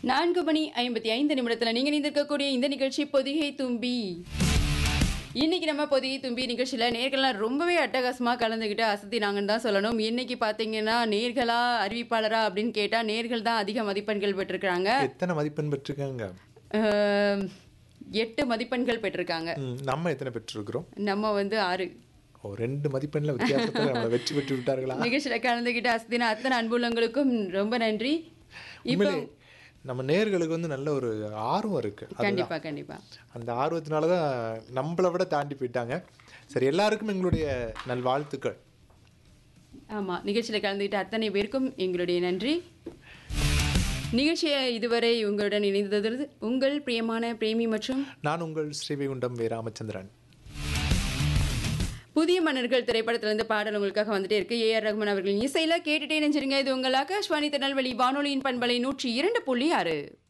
நான்கு மணி ஐம்பத்தி ஐந்து நிமிடத்தில் நீங்கள் நிந்திருக்கக்கூடிய இந்த நிகழ்ச்சி பொதிகை தும்பி இன்னைக்கு நம்ம பொதிகை தும்பி நிகழ்ச்சியில் நேர்கள்லாம் ரொம்பவே அட்டகாசமாக கலந்துக்கிட்டு அசத்தினாங்கன்னு தான் சொல்லணும் இன்னைக்கு பார்த்தீங்கன்னா நேர்களா அறிவிப்பாளரா அப்படின்னு கேட்டால் நேர்கள் தான் அதிக மதிப்பெண்கள் பெற்றிருக்கிறாங்க எத்தனை மதிப்பெண் பெற்றிருக்காங்க அஹ், எட்டு மதிப்பெண்கள் பெற்றிருக்காங்க ம், நம்ம எத்தனை பெற்றிருக்கிறோம் நம்ம வந்து ஆறு ஓ ரெண்டு மதிப்பெண்ல வித்தியாசத்தில் நம்மளை வெற்றி பெற்று விட்டார்களா நிகழ்ச்சியில் கலந்துக்கிட்டு அசத்தின அத்தனை அன்புள்ளங்களுக்கும் ரொம்ப நன்றி இப்போ உண்மையிலே நம்ம நேர்களுக்கு வந்து நல்ல ஒரு ஆர்வம் இருக்கு அதுதான். கண்டிப்பா கண்டிப்பா அந்த ஆர்வத்தினால தான் நம்மளை விட தாண்டி போயிட்டாங்க சரி எல்லாருக்கும் எங்களுடைய நல்வாழ்த்துக்கள் ஆமா நிகழ்ச்சியில் கலந்துக்கிட்ட அத்தனை பேருக்கும் எங்களுடைய நன்றி நிகழ்ச்சியை இதுவரை உங்களுடன் இணைந்தது உங்கள் பிரியமான பிரேமி மற்றும் நான் உங்கள் ஸ்ரீவைகுண்டம் வே ராமச்சந்திரன் புதிய மன்னர்கள் திரைப்படத்திலிருந்து பாடல் உங்களுக்காக வந்துட்டே இருக்கு ஏ ஆர் ரகுமான் அவர்களின் இசையில கேட்டுட்டே நினைச்சிருங்க இது உங்கள் ஆகாஷ்வாணி திருநெல்வேலி வானொலியின் பண்பலை நூற்றி இரண்டு புள்ளி ஆறு